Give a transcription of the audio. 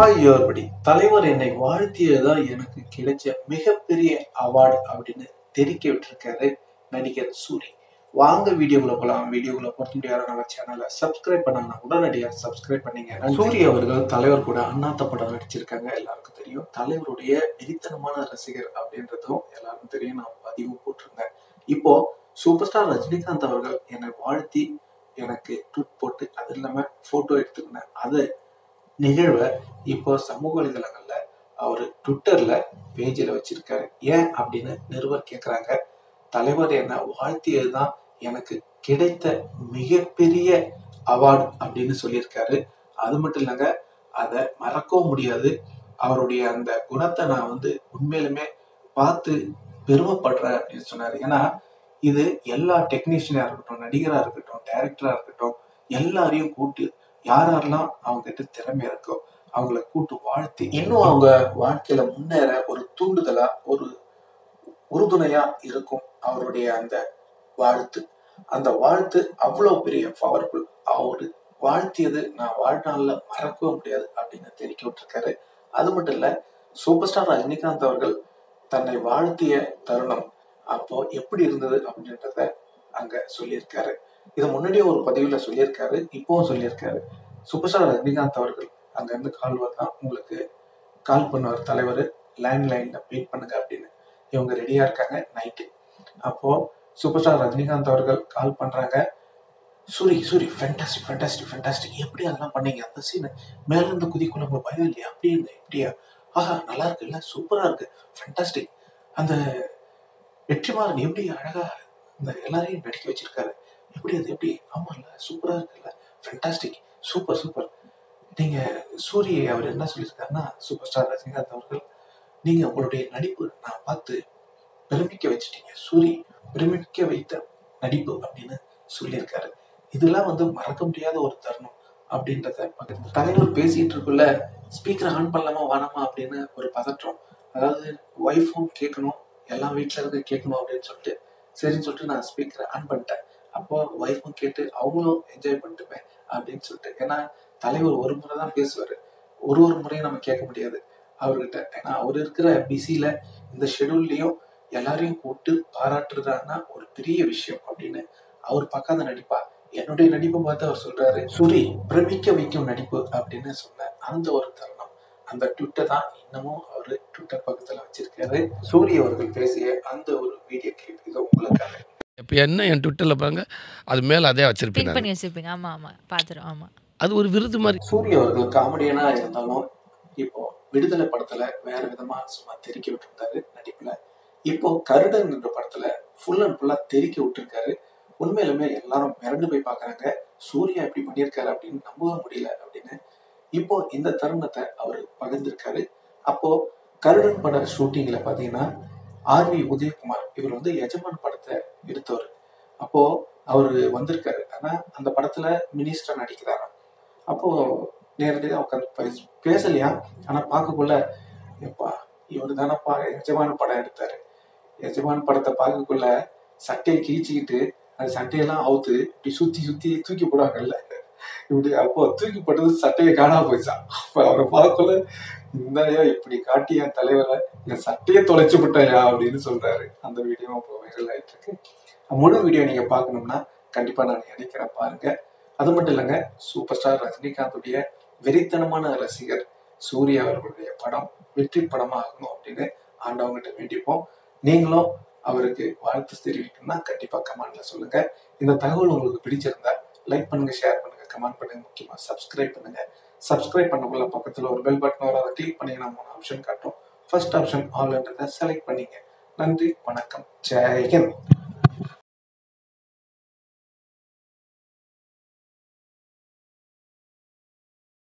Hi யோர்படி தலைவர் என்னை வாழ்த்தியதுதான் எனக்கு கிடைச்ச மிகப்பெரிய அவார்டு அப்படின்னு தெரிவிக்க விட்டிருக்காரு நடிகர் சூரி வாங்க வீடியோக்குள்ள போலாம் வீடியோக்குள்ள பொறுத்த முடியாத நம்ம சேனலை சப்ஸ்கிரைப் பண்ணாங்கன்னா உடனடியாக சப்ஸ்கிரைப் பண்ணீங்க சூரி அவர்கள் தலைவர் கூட அண்ணாத்த படம் நடிச்சிருக்காங்க எல்லாருக்கும் தெரியும் தலைவருடைய வெறித்தனமான ரசிகர் அப்படின்றதும் எல்லாருக்கும் தெரியும் நான் பதிவு போட்டிருந்தேன் இப்போ சூப்பர் ஸ்டார் ரஜினிகாந்த் அவர்கள் என்னை வாழ்த்தி எனக்கு ட்விட் போட்டு அது இல்லாம போட்டோ எடுத்துக்கினேன் அதை நிகழ்வை இப்போ சமூக வலைதளங்கள்ல அவர் ட்விட்டர்ல பேஜில் வச்சிருக்காரு ஏன் அப்படின்னு நிருபர் கேட்குறாங்க தலைவர் என்ன வாழ்த்தியதுதான் எனக்கு கிடைத்த மிகப்பெரிய அவார்டு அப்படின்னு சொல்லியிருக்காரு அது மட்டும் இல்லைங்க அதை மறக்கவும் முடியாது அவருடைய அந்த குணத்தை நான் வந்து உண்மையிலுமே பார்த்து பெருமைப்படுறேன் அப்படின்னு சொன்னாரு ஏன்னா இது எல்லா டெக்னீஷியனா இருக்கட்டும் நடிகரா இருக்கட்டும் டைரக்டரா இருக்கட்டும் எல்லாரையும் கூட்டு யார் யாரெல்லாம் அவங்க கிட்ட திறமை இருக்கோ அவங்கள கூட்டு வாழ்த்தி இன்னும் அவங்க வாழ்க்கையில முன்னேற ஒரு தூண்டுதலா ஒரு உறுதுணையா இருக்கும் அவருடைய அந்த வாழ்த்து அந்த வாழ்த்து அவ்வளவு பெரிய பவர்ஃபுல் அவரு வாழ்த்தியது நான் வாழ்நாள்ல மறக்கவே முடியாது அப்படின்னு தெரிவிக்க விட்டுருக்காரு அது மட்டும் இல்ல சூப்பர் ஸ்டார் ரஜினிகாந்த் அவர்கள் தன்னை வாழ்த்திய தருணம் அப்போ எப்படி இருந்தது அப்படின்றத அங்க சொல்லியிருக்காரு இது முன்னாடியே ஒரு பதிவுல சொல்லியிருக்காரு இப்பவும் சொல்லியிருக்காரு சூப்பர் ஸ்டார் ரஜினிகாந்த் அவர்கள் அங்க இருந்து கால் வரதான் உங்களுக்கு கால் பண்ணுவார் தலைவர் லேண்ட் லைன்ல வெயிட் பண்ணுங்க அப்படின்னு இவங்க ரெடியா இருக்காங்க நைட்டு அப்போ சூப்பர் ஸ்டார் ரஜினிகாந்த் அவர்கள் கால் பண்றாங்க Soori Soori fantastic fantastic fantastic எப்படி அதெல்லாம் பண்ணீங்க அந்த சீன் மேல இருந்து குதிக்குள்ள உங்களுக்கு பயம் இல்லையா அப்படியே இல்லை இப்படியா ஆஹா நல்லா இருக்கு இல்ல சூப்பரா இருக்கு ஃபென்டாஸ்டிக் அந்த வெற்றிமாறன் எப்படி அழகா இந்த எல்லாரையும் நடிக்க வச்சிருக்காரு எப்படி அது எப்படி ஆமா இல்ல சூப்பரா இருக்குல்ல ஃபென்டாஸ்டிக் சூப்பர் சூப்பர் நீங்க சூரிய அவர் என்ன சொல்லியிருக்காருன்னா சூப்பர் ஸ்டார் ரஜினிகாந்த் அவர்கள் நீங்க உங்களுடைய நடிப்பு நான் பார்த்து பெருமிக்க வச்சிட்டீங்க சூரி பெருமிக்க வைத்த நடிப்பு அப்படின்னு சொல்லியிருக்காரு இதெல்லாம் வந்து மறக்க முடியாத ஒரு தருணம் அப்படின்றத பகிர்ந்து தலைவர் பேசிட்டு இருக்குள்ள ஸ்பீக்கர் ஆன் பண்ணலாமா வேணாமா அப்படின்னு ஒரு பதற்றம் அதாவது ஒய்ஃபும் கேட்கணும் எல்லா வீட்ல இருந்து கேட்கணும் அப்படின்னு சொல்லிட்டு சரின்னு சொல்லிட்டு நான் ஸ்பீக்கரை ஆன் பண்ணிட்டேன் அப்போ ஒய்ஃபும் கேட்டு அவங்களும் என்ஜாய் பண்ணிட்டுமே அப்படின்னு சொல்லிட்டு ஏன்னா தலைவர் ஒரு முறை தான் பேசுவாரு ஒரு ஒரு முறையும் நம்ம கேட்க முடியாது அவர்கிட்ட ஏன்னா அவர் இருக்கிற பிஸியில இந்த ஷெடியூல்லையும் எல்லாரையும் கூப்பிட்டு பாராட்டுறதுனா ஒரு பெரிய விஷயம் அப்படின்னு அவர் பார்க்காத நடிப்பா என்னுடைய நடிப்பை பார்த்து அவர் சொல்றாரு சூரி பிரமிக்க வைக்கும் நடிப்பு அப்படின்னு சொன்ன அந்த ஒரு தருணம் அந்த ட்விட்டர் தான் இன்னமும் அவரு ட்விட்டர் பக்கத்துல வச்சிருக்காரு சூரிய அவர்கள் பேசிய அந்த ஒரு வீடியோ கிளிப் இது உங்களுக்காக இப்போ என்ன என் ட்விட்டரில் பாருங்க அது மேலே அதே பின் வச்சிருப்பேன் நான். பண்ணி வச்சிருப்பீங்க ஆமா ஆமா பாத்துரும் ஆமா அது ஒரு விருது மாதிரி சூரிய அவர்கள் காமெடியனா இருந்தாலும் இப்போ விடுதலை படத்துல வேற விதமா சும்மா தெறிக்க விட்டுருந்தாரு நடிப்புல இப்போ கருடன் என்ற படத்துல ஃபுல் அண்ட் ஃபுல்லா தெறிக்க விட்டுருக்காரு உண்மையிலுமே எல்லாரும் மிரண்டு போய் பாக்குறாங்க சூர்யா இப்படி பண்ணியிருக்காரு அப்படின்னு நம்பவே முடியல அப்படின்னு இப்போ இந்த தருணத்தை அவர் பகிர்ந்திருக்காரு அப்போ கருடன் பட ஷூட்டிங்ல பாத்தீங்கன்னா ஆர் வி உதயகுமார் இவர் வந்து எஜமான் படத்தை எடுத்தவர் அப்போ அவரு வந்திருக்காரு ஆனா அந்த படத்துல மினிஸ்டர் நடிக்கிறாராம் அப்போ நேரடியாக உட்காந்து பேச- பேசலையா ஆனா பார்க்கக்குள்ள எப்பா இவர் தானப்பா எஜமான படம் எடுத்தாரு எஜமான் படத்தை பார்க்கக்குள்ள சட்டையை கிழிச்சிக்கிட்டு அந்த சட்டையெல்லாம் அவுத்து இப்படி சுத்தி சுத்தி தூக்கி போடுவாங்கல்ல இப்படி அப்போ தூக்கி போட்டது சட்டையை காணாம போயிச்சான் அப்ப அவரை பார்க்கக்குள்ள இந்தாயா இப்படி காட்டி என் தலைவரை என் சட்டையை தொலைச்சு விட்டாயா அப்படின்னு சொல்றாரு அந்த வீடியோ இப்போ வைரல் ஆயிட்டு இருக்கு முழு வீடியோ நீங்க பார்க்கணும்னா கண்டிப்பா நான் நினைக்கிறேன் பாருங்க அது மட்டும் இல்லைங்க சூப்பர் ஸ்டார் ரஜினிகாந்துடைய வெறித்தனமான ரசிகர் சூர்யா அவர்களுடைய படம் வெற்றி படமா ஆகணும் அப்படின்னு ஆண்டவங்கிட்ட வேண்டிப்போம் நீங்களும் அவருக்கு வாழ்த்து தெரிவிக்கணும்னா கண்டிப்பா கமெண்ட்ல சொல்லுங்க இந்த தகவல் உங்களுக்கு பிடிச்சிருந்தா லைக் பண்ணுங்க ஷேர் பண்ணுங்க கமெண்ட் பண்ணுங்க முக்கியமா சப்ஸ்கிரைப் பண்ணுங்க சப்ஸ்கிரைப் பண்ணக்குள்ள பக்கத்துல ஒரு பெல் பட்டன் வரும் அதை கிளிக் பண்ணீங்கன்னா மூணு ஆப்ஷன் காட்டும் ஃபர்ஸ்ட் ஆப்ஷன் ஆல்ன்றதை செலக்ட் பண்ணீங்க நன்றி வணக்கம் ஜெய் ஹிந்த்